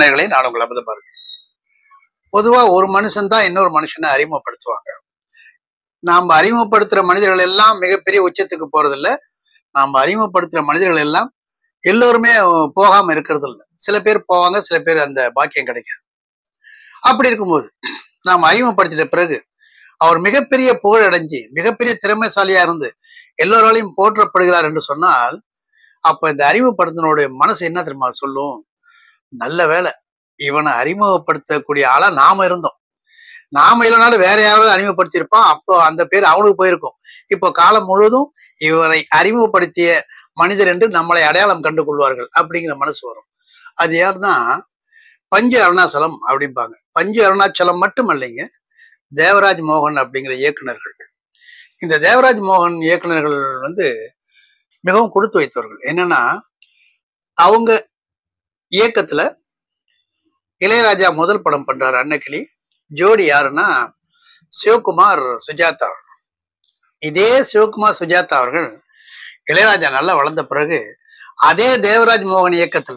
நேயர்களே நான் உங்களை அமுத பாருங்க பொதுவா ஒரு மனுஷன் தான் இன்னொரு மனுஷனை அறிமுகப்படுத்துவாங்க நாம் அறிமுகப்படுத்துற மனிதர்கள் எல்லாம் மிகப்பெரிய உச்சத்துக்கு போறதில்ல நாம் அறிமுகப்படுத்துற மனிதர்கள் எல்லாம் எல்லோருமே போகாம இருக்கிறது இல்ல சில பேர் போவாங்க சில பேர் அந்த பாக்கியம் கிடைக்காது அப்படி இருக்கும்போது நாம் அறிமுகப்படுத்திட்ட பிறகு அவர் மிகப்பெரிய புகழ் அடைஞ்சு மிகப்பெரிய திறமைசாலியா இருந்து எல்லோராலையும் போற்றப்படுகிறார் என்று சொன்னால் அப்ப இந்த அறிமுகப்படுத்தினோடைய மனசு என்ன தெரியுமா சொல்லும் நல்ல வேலை இவனை அறிமுகப்படுத்தக்கூடிய ஆளா நாம இருந்தோம் நாம இல்லைனாலும் வேற யாராவது அறிமுகப்படுத்தியிருப்பான் அப்போ அந்த பேர் அவனுக்கு போயிருக்கும் இப்போ காலம் முழுவதும் இவரை அறிமுகப்படுத்திய மனிதர் என்று நம்மளை அடையாளம் கண்டு கொள்வார்கள் அப்படிங்கிற மனசு வரும் அது யாருன்னா பஞ்சு அருணாச்சலம் அப்படிம்பாங்க பஞ்சு அருணாச்சலம் மட்டும் இல்லைங்க தேவராஜ் மோகன் அப்படிங்கிற இயக்குனர்கள் இந்த தேவராஜ் மோகன் இயக்குனர்கள் வந்து மிகவும் கொடுத்து வைத்தவர்கள் என்னன்னா அவங்க இயக்கத்துல இளையராஜா முதல் படம் பண்றாரு அன்னக்கிளி ஜோடி யாருன்னா சிவகுமார் சுஜாதா அவர்கள். இதே சிவகுமார் சுஜாதா அவர்கள் இளையராஜா நல்லா வளர்ந்த பிறகு அதே தேவராஜ் மோகன் இயக்கத்துல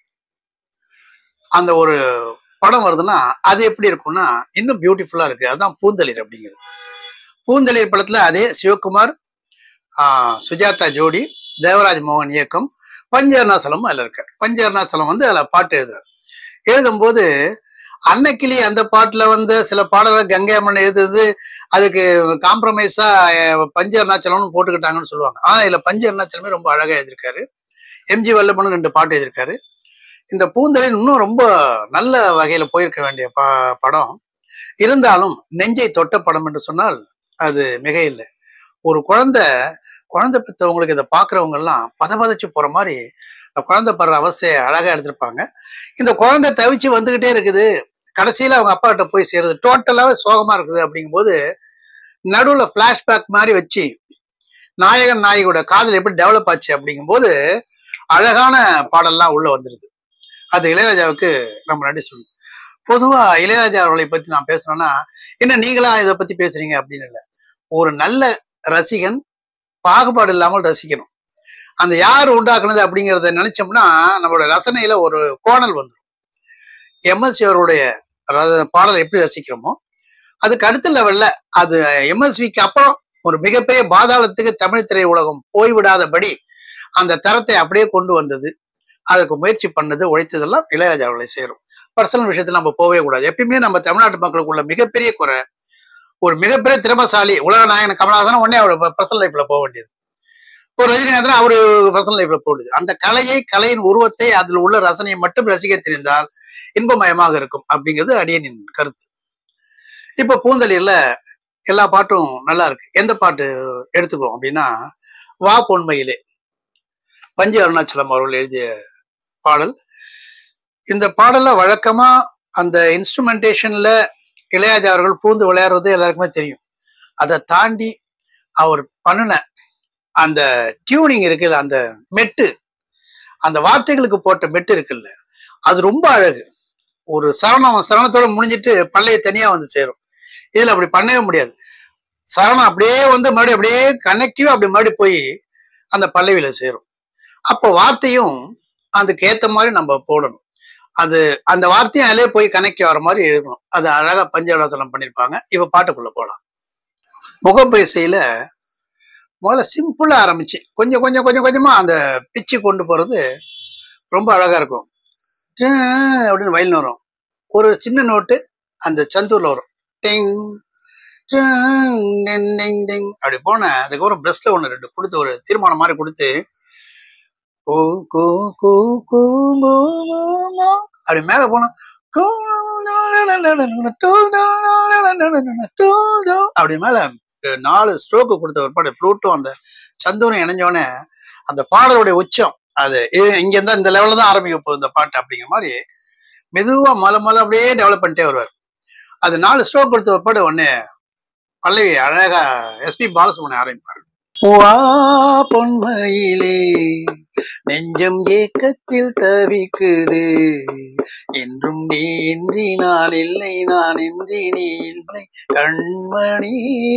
அந்த ஒரு படம் வருதுன்னா அது எப்படி இருக்கும்னா இன்னும் பியூட்டிஃபுல்லா இருக்கு அதுதான் பூந்தளிர் அப்படிங்கிறது பூந்தளிர் படத்துல அதே சிவகுமார் ஆஹ், சுஜாதா ஜோடி தேவராஜ் மோகன் இயக்கம் பஞ்ச அருணாச்சலமும் அதுல இருக்கார் பஞ்ச அருணாச்சலம் வந்து அதுல பாட்டு எழுதுறாரு எழுதும்போது அன்னைக்கிளி அந்த பாட்டுல வந்து சில பாடல்கள் கங்கை அம்மன் எழுதுறது அதுக்கு காம்ப்ரமைஸா பஞ்ச அருணாச்சலம்னு போட்டுக்கிட்டாங்கன்னு சொல்லுவாங்க ஆனா இதுல பஞ்ச அருணாச்சலமே ரொம்ப அழகா எழுதியிருக்காரு எம்ஜி வல்லபனும் ரெண்டு பாட்டு எழுதியிருக்காரு இந்த பூந்தலின் இன்னும் ரொம்ப நல்ல வகையில போயிருக்க வேண்டிய ப படம் இருந்தாலும் நெஞ்சை தொட்ட படம் என்று சொன்னால் அது மிக இல்லை ஒரு குழந்தை குழந்தை பெற்றவங்களுக்கு இதை பார்க்குறவங்க எல்லாம் பதபதச்சு போற மாதிரி அந்த குழந்தை படுற அவஸ்தையை அழகா எடுத்திருப்பாங்க இந்த குழந்தை தவிச்சு வந்துகிட்டே இருக்குது கடைசியில அவங்க அப்பா கிட்ட போய் சேருது டோட்டலாவே சோகமா இருக்குது அப்படிங்கும்போது நடுவுல பிளாஷ்பேக் மாதிரி வச்சு நாயகன் நாயகியோட காதல் எப்படி டெவலப் ஆச்சு அப்படிங்கும்போது அழகான பாடல்லாம் உள்ள வந்துருது அது இளையராஜாவுக்கு நம்ம நன்றி சொல்லணும் பொதுவா இளையராஜா அவர்களை பத்தி நான் பேசுறேன்னா என்ன நீங்களா இதை பத்தி பேசுறீங்க அப்படின்னு இல்லை ஒரு நல்ல ரசிகன் பாகுபாடு இல்லாமல் ரசிக்கணும் அந்த யார் உண்டாக்குனது அப்படிங்கிறத நினைச்சோம்னா நம்மளோட ரசனையில ஒரு கோணல் வந்துடும் எம்எஸ்சி அவருடைய ர- பாடலை எப்படி ரசிக்கிறோமோ அதுக்கு அடுத்த லெவல்ல அது எம்எஸ்விக்கு அப்புறம் ஒரு மிகப்பெரிய பாதாளத்துக்கு தமிழ் திரை உலகம் போய்விடாதபடி அந்த தரத்தை அப்படியே கொண்டு வந்தது அதுக்கு முயற்சி பண்ணது உழைத்ததெல்லாம் இளையராஜா அவர்களை சேரும் பர்சனல் விஷயத்துல நம்ம போகவே கூடாது எப்பயுமே நம்ம தமிழ்நாட்டு மக்களுக்குள்ள மிகப்பெரிய குறை ஒரு மிகப்பெரிய திறமசாலி உலக நாயகன் கமலஹாசன் உடனே அவர் பர்சனல் லைஃப்ல போக வேண்டியது ஒரு ரஜினிகாந்தன் அவரு பர்சனல் லைஃப்ல போடுது அந்த கலையை கலையின் உருவத்தை அதில் உள்ள ரசனையை மட்டும் ரசிக்க தெரிந்தால் இன்பமயமாக இருக்கும் அப்படிங்கிறது அடியனின் கருத்து இப்ப பூந்தளிர்ல எல்லா பாட்டும் நல்லா இருக்கு எந்த பாட்டு எடுத்துக்கிறோம் அப்படின்னா வா பொன்மையிலே பஞ்சு அருணாச்சலம் அவர்கள் எழுதிய பாடல் இந்த பாடல்ல வழக்கமா அந்த இன்ஸ்ட்ருமெண்டேஷன்ல இளையராஜா அவர்கள் பூந்து விளையாடுறது எல்லாருக்குமே தெரியும் அதை தாண்டி அவர் பண்ணின அந்த டியூனிங் இருக்குல்ல அந்த மெட்டு அந்த வார்த்தைகளுக்கு போட்ட மெட்டு இருக்குல்ல அது ரொம்ப அழகு ஒரு சரணம் சரணத்தோட முடிஞ்சிட்டு பல்லைய தனியா வந்து சேரும் இதுல அப்படி பண்ணவே முடியாது சரணம் அப்படியே வந்து மறுபடியும் அப்படியே கனெக்டிவா அப்படி மறுபடியும் போய் அந்த பல்லவியில சேரும் அப்போ வார்த்தையும் அதுக்கு ஏத்த மாதிரி நம்ம போடணும் அது அந்த வார்த்தையும் அதிலே போய் கனெக்ட் ஆகிற மாதிரி எழுதணும் அது அழகா பஞ்சவராசனம் பண்ணியிருப்பாங்க இப்ப பாட்டுக்குள்ள போலாம் முகப்பேசையில முதல்ல சிம்பிளா ஆரம்பிச்சு கொஞ்சம் கொஞ்சம் கொஞ்சம் கொஞ்சமா அந்த பிச்சு கொண்டு போறது ரொம்ப அழகா இருக்கும் டே அப்படின்னு வயலின் வரும் ஒரு சின்ன நோட்டு அந்த சந்தூர்ல வரும் டிங் டிங், டிங், டிங், டிங். அப்படி போனேன் அதுக்கப்புறம் பிரஸ்ல ஒன்று ரெண்டு கொடுத்து ஒரு தீர்மானம் மாதிரி கொடுத்து கூ கூ கூ கூ மூ, மூ, மூ. அப்படி மேல போனா கூ, டூ, டூ, டூ, டூ. அப்படி மேல நாலு ஸ்ட்ரோக்கு கொடுத்த ஒரு பாடு ஃப்ளூட்டும் அந்த சந்தூரம் இணைஞ்சோடனே அந்த பாடலுடைய உச்சம் அது இது- இங்க இருந்தா இந்த லெவல்ல தான் ஆரம்பிக்க போகுது இந்த பாட்டு அப்படிங்கிற மாதிரி மெதுவா மலை மலை அப்படியே டெவலப் பண்ணிட்டே வருவார் அது நாலு ஸ்ட்ரோக் கொடுத்த ஒரு பாடு ஒண்ணு பல்லவி அழகா எஸ்பி பாலசுப்ரமணியம் ஆரம்பிப்பாரு வா பொன்மையிலே நெஞ்சம் ஏக்கத்தில் தவிக்குது என்றும் நீ இன்றி நான் இல்லை நான் இன்றி நீ இல்லை கண்மணி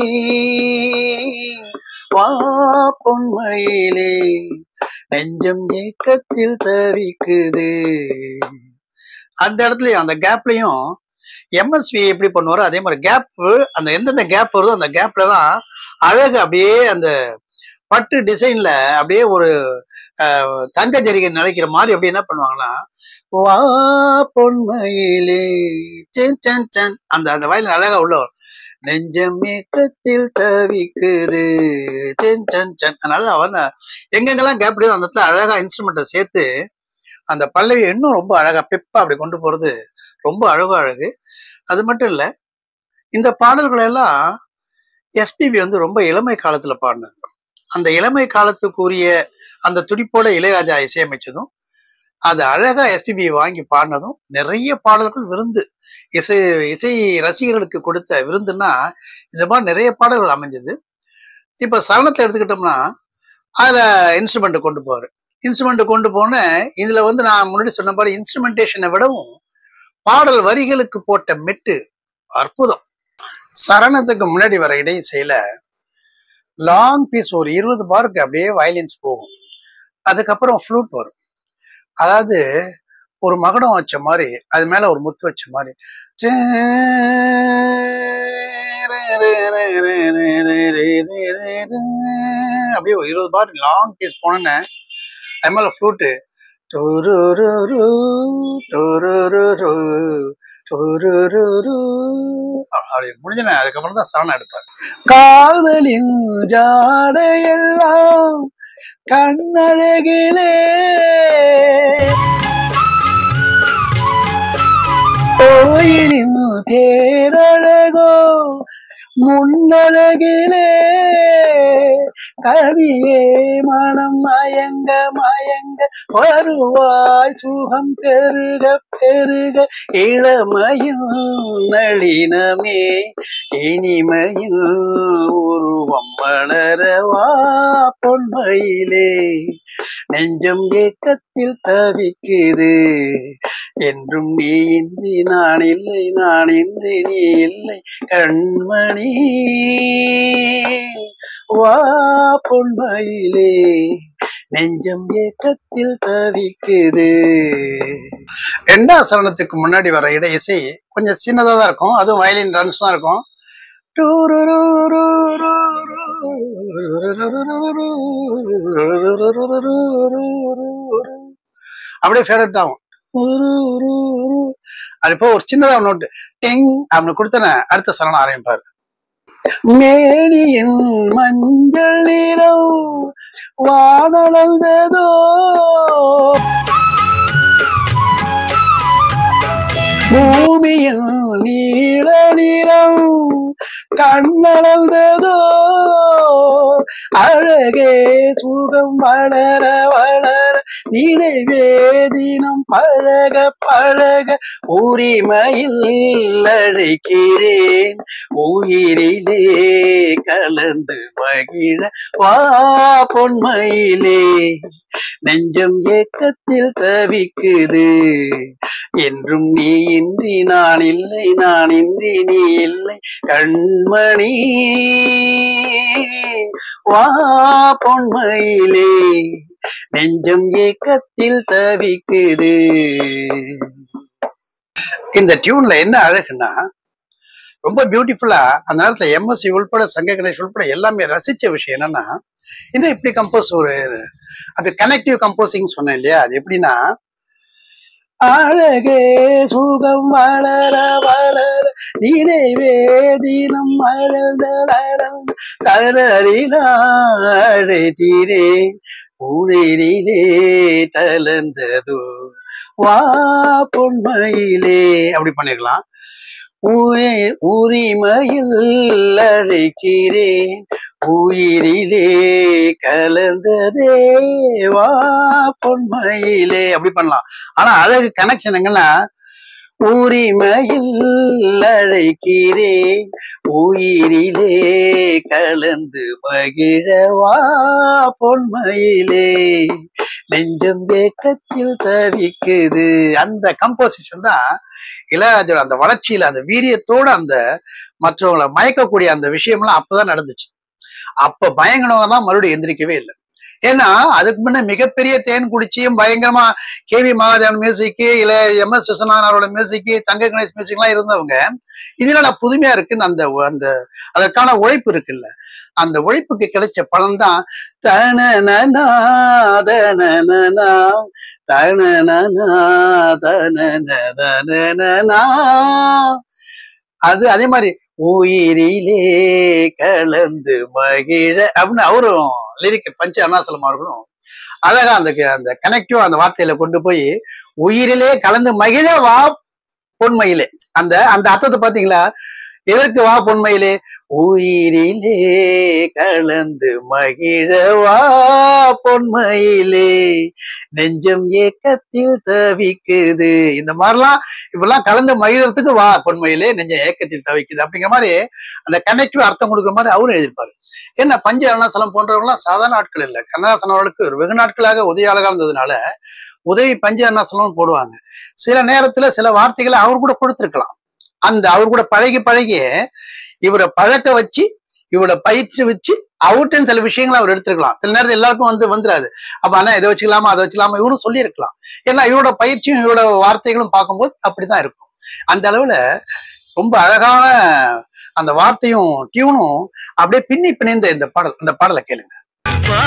வா பொன்மையிலே நெஞ்சம் ஏக்கத்தில் தவிக்குது அந்த இடத்துலயும் அந்த கேப்லயும் எம்எஸ்வி எப்படி பண்ணுவாரோ அதே மாதிரி கேப் அந்த எந்தெந்த கேப் வருதோ அந்த கேப்ல தான் அழகு அப்படியே அந்த பட்டு டிசைன்ல அப்படியே ஒரு அஹ், தங்க ஜரிகை நிலைக்கிற மாதிரி அப்படி என்ன பண்ணுவாங்கன்னா வா பொன்மையிலே சென் சென் சென் அந்த அந்த வயலின் அழகா உள்ள வரும். நெஞ்சம் ஏக்கத்தில் தவிக்குது சென் சென் சென் அதனால அவன் எங்கெங்கெல்லாம் கேப் அந்த இடத்துல அழகா இன்ஸ்ட்ருமெண்ட்டை சேர்த்து அந்த பல்லவி இன்னும் ரொம்ப அழகா பெப்பா அப்படி கொண்டு போறது ரொம்ப அழகு அழகு அது மட்டும் இல்ல இந்த பாடல்கள் எல்லாம் எஸ்பிபி வந்து ரொம்ப இளமை காலத்துல பாடினது அந்த இளமை காலத்துக்குரிய அந்த துடிப்போட இளையராஜா இசையமைச்சதும் அது அழகா எஸ்பிபி வாங்கி பாடினதும் நிறைய பாடல்கள் விருந்து இசை இசை ரசிகர்களுக்கு கொடுத்த விருந்துன்னா இந்த மாதிரி நிறைய பாடல்கள் அமைஞ்சது இப்ப சரணத்தை எடுத்துக்கிட்டோம்னா அதுல இன்ஸ்ட்ருமெண்ட் கொண்டு போவாரு இன்ஸ்ட்ருமெண்ட் கொண்டு போன இதுல வந்து நான் முன்னாடி சொன்ன மாதிரி இன்ஸ்ட்ருமெண்டேஷனை விடவும் பாடல் வரிகளுக்கு போட்ட மெட்டு அற்புதம் சரணத்துக்கு முன்னாடி வர இடையிசையில லாங் பீஸ் ஒரு இருபது பாருக்கு அப்படியே வயலின்ஸ் போகும் அதுக்கப்புறம் ஃப்ளூட் வரும் அதாவது ஒரு மகுடம் வச்ச மாதிரி அது மேல ஒரு முத்து வச்ச மாதிரி அப்படியே ஒரு இருபது பார் லாங் பீஸ் போனேன்னு அது மேல ஃப்ளூட்டு அப்படி முடிஞ்சன அதுக்கப்புறம் தான் சரணம் எடுத்தார் காதலின் ஜாடையெல்லாம் கண்ணழகிலே கோயிலின் தேரழகோ முன்னழகிலே கவியே மனம் மயங்க மயங்க வருவாய் சுகம் பெருக பெருக இளமையில் நளினமே இனிமையில் உருவம் வளரவா பொன்மையிலே நெஞ்சம் ஏக்கத்தில் தவிக்குது என்றும் நீ இன்றி நான் இல்லை நான் இன்றி நீ இல்லை கண்மணி வா பொன்மையிலே நெஞ்சம் ஏக்கத்தில் தவிக்குது ரெண்டாம் சரணத்துக்கு முன்னாடி வர இட இசை கொஞ்சம் சின்னதா தான் இருக்கும் அதுவும் வயலின் ரன்ஸ் தான் இருக்கும் அப்படியே ஃபேவரட் ஆகும் அது இப்போ ஒரு சின்னதா நோட்டு டெங் அப்படின்னு கொடுத்தன அடுத்த சரணம் ஆரம்பிப்பாரு மேனியின் மஞ்சள் நிறம் வானளந்ததோ பூமியின் நீல நிறம் கண்ணளந்ததோ அழகே சுகம் வளர வளர நினைவேதினம் பழக பழக உரிமையில் அழைக்கிறேன் உயிரிலே கலந்து மகிழ வா பொன்மையிலே நெஞ்சம் ஏக்கத்தில் தவிக்குது என்றும் நீ இன்றி நான் இல்லை நான் இன்றி நீ இல்லை கண்மணி வா பொன்மையிலே நெஞ்சம் ஏக்கத்தில் தவிக்குது இந்த டியூன்ல என்ன அழகுன்னா ரொம்ப பியூட்டிஃபுல்லா அந்த நேரத்துல எம்எஸ்சி உள்பட சங்க கணேஷ் உள்பட எல்லாமே ரசிச்ச விஷயம் என்னன்னா என்ன இப்படி கம்போஸ் ஒரு அது கனெக்டிவ் கம்போசிங் சொன்னேன் இல்லையா அது எப்படின்னா அழகே சுகம் வளர வளர நினைவேதினம் அழல் தளரிலே உயிரிலே தளர்ந்ததோ வா பொன்மையிலே அப்படி பண்ணிருக்கலாம் உயிர் உரிமையில் அழைக்கிறேன் உயிரிலே கலந்ததே வா பொன்மையிலே அப்படி பண்ணலாம் ஆனா அழகு கனெக்ஷன் எங்கன்னா உரிமையில் அழைக்கிறேன் உயிரிலே கலந்து மகிழவா பொன்மையிலே நெஞ்சம் ஏக்கத்தில் தவிக்குது அந்த கம்போசிஷன் தான் இளையராஜோட அந்த வளர்ச்சியில அந்த வீரியத்தோட அந்த மற்றவங்களை மயக்கக்கூடிய அந்த விஷயம்லாம் அப்பதான் நடந்துச்சு அப்ப பயங்கினவங்க தான் மறுபடியும் எந்திரிக்கவே இல்லை ஏன்னா அதுக்கு முன்ன மிகப்பெரிய தேன் குடிச்சியும் பயங்கரமா கே வி மகாதேவன் மியூசிக்கு இல்ல எம் எஸ் விஸ்வநாதனோட மியூசிக்கு தங்க கணேஷ் மியூசிக் எல்லாம் இருந்தவங்க இதுல நான் புதுமையா இருக்குன்னு அந்த அந்த அதற்கான உழைப்பு இருக்குல்ல அந்த உழைப்புக்கு கிடைச்ச பலன் தான் தனனனா தனனனா தனனனா தனனனா அது அதே மாதிரி உயிரிலே கலந்து மகிழ அப்படின்னு அவரும் லிரிக் பஞ்ச அருணாசலம் அவர்களும் அழகா அந்த அந்த கனெக்டிவ் அந்த வார்த்தையில கொண்டு போய் உயிரிலே கலந்து மகிழ வா பொன்மையிலே அந்த அந்த அர்த்தத்தை பாத்தீங்களா எதற்கு வா பொன்மையிலே உயிரிலே கலந்து மகிழ வா பொன்மையிலே நெஞ்சம் ஏக்கத்தில் தவிக்குது இந்த மாதிரிலாம் இப்பெல்லாம் கலந்து மகிழறதுக்கு வா பொன்மையிலே நெஞ்சம் ஏக்கத்தில் தவிக்குது அப்படிங்கிற மாதிரி அந்த கனெக்டிவ் அர்த்தம் கொடுக்குற மாதிரி அவரும் எழுதியிருப்பாரு என்ன பஞ்ச அருணாச்சலம் போன்றவங்களாம் சாதாரண ஆட்கள் இல்லை கண்ணதாசன் அவர்களுக்கு ஒரு வெகு நாட்களாக உதவியாளராக இருந்ததுனால உதவி பஞ்ச அருணாச்சலம் போடுவாங்க சில நேரத்துல சில வார்த்தைகளை அவர் கூட கொடுத்துருக்கலாம் அந்த அவர் கூட பழகி பழகி இவரை பழக்க வச்சு இவரோட பயிற்சி வச்சு அவர்கிட்ட சில விஷயங்களை அவர் எடுத்துருக்கலாம் சில நேரத்தில் எல்லாருக்கும் வந்து வந்துடாது அப்ப ஆனா இதை வச்சுக்கலாமா அதை வச்சுக்கலாமா இவரும் சொல்லியிருக்கலாம் ஏன்னா இவரோட பயிற்சியும் இவரோட வார்த்தைகளும் பார்க்கும்போது அப்படிதான் இருக்கும் அந்த அளவுல ரொம்ப அழகான அந்த வார்த்தையும் டியூனும் அப்படியே பின்னி பிணைந்த இந்த பாடல் அந்த பாடலை கேளுங்க வா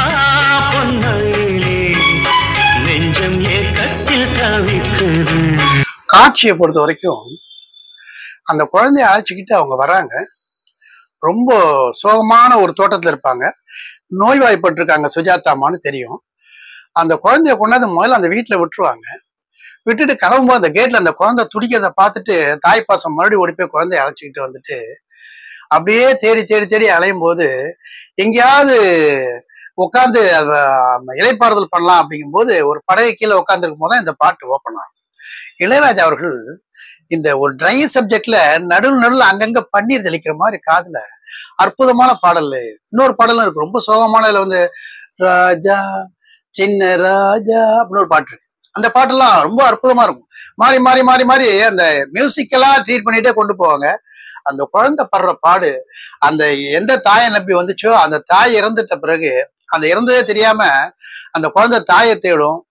பொன்மயிலே நெஞ்சம் ஏக்கத்தில் தவிக்குது காட்சியை பொறுத்த வரைக்கும் அந்த குழந்தைய அழைச்சிக்கிட்டு அவங்க வராங்க ரொம்ப சோகமான ஒரு தோட்டத்துல இருப்பாங்க நோய்வாய்ப்பட்டிருக்காங்க சுஜாதாமான்னு தெரியும் அந்த குழந்தைய கொண்டாந்து முதல்ல அந்த வீட்டுல விட்டுருவாங்க விட்டுட்டு கிளம்பும்போது அந்த கேட்ல அந்த குழந்தை துடிக்கிறத பார்த்துட்டு தாய்ப்பாசம் மறுபடியும் ஓடி போய் குழந்தைய அழைச்சிக்கிட்டு வந்துட்டு அப்படியே தேடி தேடி தேடி அலையும் போது எங்கேயாவது உட்காந்து இலைப்பாறுதல் பண்ணலாம் அப்படிங்கும்போது ஒரு படகை கீழே உட்காந்துருக்கும் போது தான் இந்த பாட்டு ஓப்பன் ஆகும் இளையராஜா அவர்கள் இந்த ஒரு ட்ரை சப்ஜெக்ட்ல நடுவில் நடுவில் அங்கங்க பன்னீர் தெளிக்கிற மாதிரி காதுல அற்புதமான பாடல் இன்னொரு பாடலும் இருக்கு ரொம்ப சோகமானதுல வந்து ராஜா சின்ன ராஜா அப்படின்னு ஒரு பாட்டு இருக்கு அந்த பாட்டெல்லாம் ரொம்ப அற்புதமா இருக்கும் மாறி மாறி மாறி மாறி அந்த மியூசிக்கெல்லாம் ட்ரீட் பண்ணிட்டே கொண்டு போவாங்க அந்த குழந்தை படுற பாடு அந்த எந்த தாயை நம்பி வந்துச்சோ அந்த தாய் இறந்துட்ட பிறகு அந்த இறந்ததே தெரியாம அந்த குழந்தை தாயை தேடும்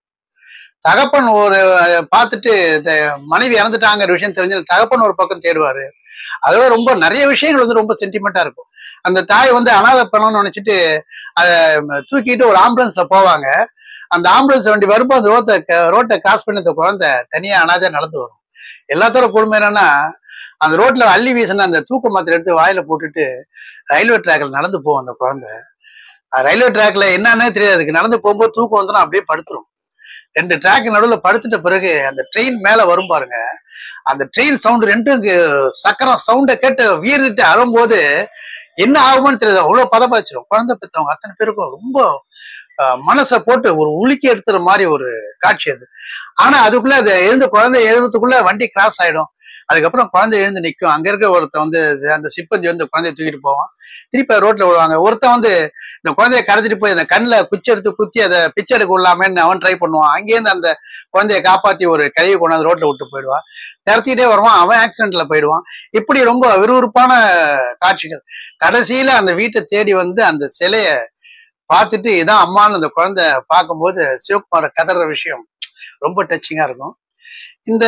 தகப்பன் ஒரு அஹ், பார்த்துட்டு இந்த மனைவி இறந்துட்டாங்கிற விஷயம் தெரிஞ்சு தகப்பன் ஒரு பக்கம் தேடுவாரு அதோட ரொம்ப நிறைய விஷயங்கள் வந்து ரொம்ப சென்டிமெண்டா இருக்கும் அந்த தாய் வந்து அனாதை பண்ணணும்னு நினைச்சிட்டு அதை தூக்கிட்டு ஒரு ஆம்புலன்ஸ்ல போவாங்க அந்த ஆம்புலன்ஸ் வண்டி வரும்போது அந்த ரோட்டை க- ரோட்டை கிராஸ் பண்ணி அந்த குழந்தை தனியா அனாதையா நடந்து வரும் எல்லாத்தோட கொடுமை என்னன்னா அந்த ரோட்ல அள்ளி வீசின அந்த தூக்க மாத்திரை எடுத்து வாயில போட்டுட்டு ரயில்வே ட்ராக்ல நடந்து போகும் அந்த குழந்தை அஹ் ரயில்வே ட்ராக்ல என்னன்னே தெரியாது அதுக்கு நடந்து போகும்போது தூக்கம் வந்துடும் அப்படியே படுத்துரும் ரெண்டு ட்ராக் நடுவில் படுத்துட்ட பிறகு அந்த ட்ரெயின் மேல வரும் பாருங்க அந்த ட்ரெயின் சவுண்ட் ரெண்டும் கு- சக்கரம் சவுண்டை கேட்டு வீறிட்டு அழும்போது என்ன ஆகுமோன்னு தெரியாது அவ்வளவு பதப்பாச்சிரும் குழந்தை பெற்றவங்க அத்தனை பேருக்கும் ரொம்ப அஹ், மனசை போட்டு ஒரு உலுக்கி எடுத்துற மாதிரி ஒரு காட்சி அது ஆனா அதுக்குள்ள அது எழுந்து குழந்தை எழுதுறதுக்குள்ள வண்டி கிராஸ் ஆயிடும் அதுக்கப்புறம் குழந்தை எழுந்து நிற்கும் அங்க இருக்க ஒருத்தன் வந்து இது- அந்த சிப்பந்தி வந்து குழந்தைய தூக்கிட்டு போவான் திருப்பி அதை ரோட்ல விடுவாங்க ஒருத்தன் வந்து இந்த குழந்தைய கடத்திட்டு போய் அந்த கண்ணில் குச்சி எடுத்து குத்தி அதை பிச்சை எடுக்க விடலாமேன்னு அவன் ட்ரை பண்ணுவான் அங்கேருந்து அந்த குழந்தைய காப்பாத்தி ஒரு கழுவி கொண்டாந்து ரோட்ல விட்டு போயிடுவான் திரத்திட்டே வருவான் அவன் ஆக்சிடென்ட்ல போயிடுவான் இப்படி ரொம்ப விறுவிறுப்பான காட்சிகள் கடைசியில அந்த வீட்டை தேடி வந்து அந்த சிலைய பார்த்துட்டு இதான் அம்மான்னு அந்த குழந்தை பார்க்கும்போது சிவகுமார கதற விஷயம் ரொம்ப டச்சிங்கா இருக்கும் இந்த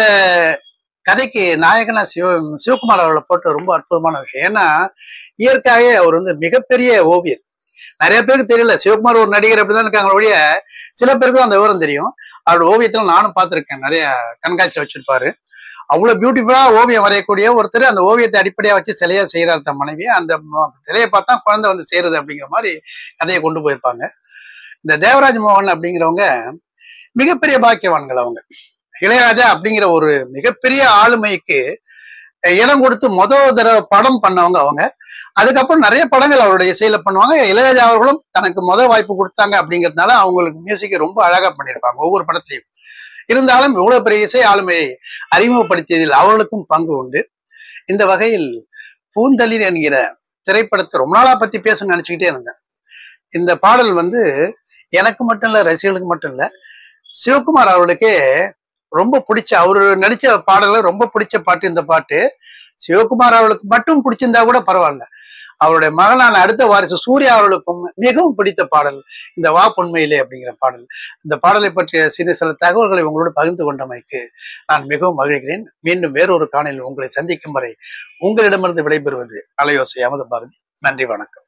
கதைக்கு நாயகனா சிவ சிவகுமார் அவர்களை போட்ட ரொம்ப அற்புதமான விஷயம் ஏன்னா இயற்கையாகவே அவர் வந்து மிகப்பெரிய ஓவியர் நிறைய பேருக்கு தெரியல சிவகுமார் ஒரு நடிகர் அப்படிதான் இருக்காங்க ஒழிய சில பேருக்கும் அந்த விவரம் தெரியும் அவரோட ஓவியத்துல நானும் பார்த்திருக்கேன் நிறைய கண்காட்சி வச்சிருப்பாரு அவ்வளவு பியூட்டிஃபுல்லா ஓவியம் வரையக்கூடிய ஒருத்தர் அந்த ஓவியத்தை அடிப்படையா வச்சு சிலையா செய்யறாரு தன் மனைவி அந்த ம- சிலையை பார்த்தா குழந்தை வந்து சேருது அப்படிங்கிற மாதிரி கதையை கொண்டு போயிருப்பாங்க இந்த தேவராஜ் மோகன் அப்படிங்கிறவங்க மிகப்பெரிய பாக்கியவான்கள் அவங்க இளையராஜா அப்படிங்கிற ஒரு மிகப்பெரிய ஆளுமைக்கு இடம் கொடுத்து முதல் தடவை படம் பண்ணவங்க அவங்க அதுக்கப்புறம் நிறைய படங்கள் அவருடைய இசையில பண்ணுவாங்க இளையராஜா அவர்களும் தனக்கு முதல் வாய்ப்பு கொடுத்தாங்க அப்படிங்கிறதுனால அவங்களுக்கு மியூசிக்கை ரொம்ப அழகா பண்ணியிருப்பாங்க ஒவ்வொரு படத்துலையும் இருந்தாலும் இவ்வளவு பெரிய இசை ஆளுமையை அறிமுகப்படுத்தியதில் அவர்களுக்கும் பங்கு உண்டு இந்த வகையில் பூந்தளிர் என்கிற திரைப்படத்தை ரொம்ப நாளா பத்தி பேசணும்னு நினைச்சுக்கிட்டே இருந்தேன் இந்த பாடல் வந்து எனக்கு மட்டும் இல்ல ரசிகர்களுக்கு மட்டும் இல்ல சிவகுமார் அவர்களுக்கே ரொம்ப பிடிச்ச அவரு நடிச்ச பாடல்ல ரொம்ப பிடிச்ச பாட்டு இந்த பாட்டு சிவகுமார் அவர்களுக்கு மட்டும் பிடிச்சிருந்தா கூட பரவாயில்ல அவருடைய மகனான அடுத்த வாரிசு சூர்யா அவர்களுக்கும் மிகவும் பிடித்த பாடல் இந்த வா பொன்மையிலே அப்படிங்கிற பாடல் இந்த பாடலை பற்றிய சிறு சில தகவல்களை உங்களோடு பகிர்ந்து கொண்டமைக்கு நான் மிகவும் மகிழ்கிறேன் மீண்டும் வேறொரு காணொலியில் உங்களை சந்திக்கும் வரை உங்களிடமிருந்து விடைபெறுவது அலையோசை அமத பாரதி நன்றி வணக்கம்